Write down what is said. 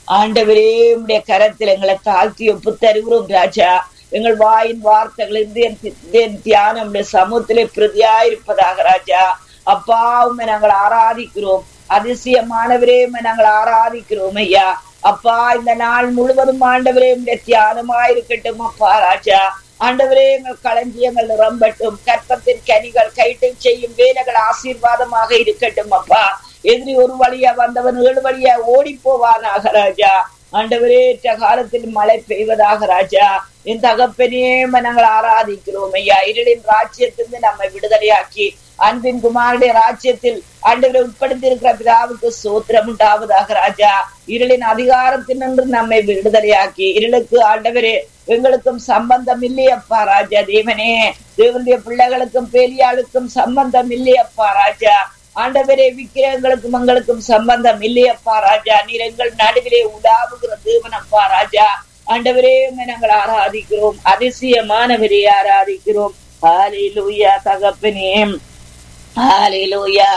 ஆண்டவரே உடைய கரத்தில் எங்களை தாழ்த்தி ஒப்பு தருகிறோம் ராஜா எங்கள் வாயின் வார்த்தைகள் இதன் தியானம் உடைய சமூகத்திலே பிரதியாயிருப்பதாக ராஜா அப்பா உண்மை நாங்கள் ஆராதிக்கிறோம் அதிசயமானவரே உம்மை நாங்கள் ஆராதிக்கிறோம் ஐயா அப்பா இந்த நாள் முழுவதும் ஆண்டவரே உடைய தியானமாயிருக்கட்டும் அப்பா ராஜா ஆண்டவரே எங்கள் களஞ்சியங்கள் நிரம்பட்டும் கற்பத்தின் கனிகள் கைட்டை செய்யும் வேலைகள் ஆசீர்வாதமாக இருக்கட்டும் அப்பா எதிரி ஒரு வழியா வந்தவன் ஏழு வழியா ஓடி போவானாக ராஜா ஆண்டவரே காலத்தில் மழை பெய்வதாக ராஜா என் தகப்பனே நாங்கள் ஆராதிக்கிறோம் ஐயா இருளின் ராஜ்யத்திலிருந்து நம்மை விடுதலையாக்கி அன்பின் குமாருடைய ராஜ்யத்தில் ஆண்டவரை உட்படுத்தி இருக்கிற பிதாவுக்கு சோத்திரம் உண்டாவதாக ராஜா இருளின் அதிகாரத்தினின்று நம்மை விடுதலையாக்கி இருளுக்கு ஆண்டவரே எங்களுக்கும் சம்பந்தம் இல்லையப்பா ராஜா தேவனே தேவனுடைய பிள்ளைகளுக்கும் பேலியாளுக்கும் சம்பந்தம் இல்லையப்பா ராஜா ஆண்டவரே விக்கிரகங்களுக்கும் எங்களுக்கும் சம்பந்தம் இல்லையப்பா ராஜா நீர் எங்கள் நடுவிலே உலாவுகிற தேவன் அப்பா ராஜா ஆண்டவரே நாங்கள் ஆராதிக்கிறோம் அதிசயமானவரே ஆராதிக்கிறோம் ஹாலிலூயா தகப்பனே ஹாலிலூயா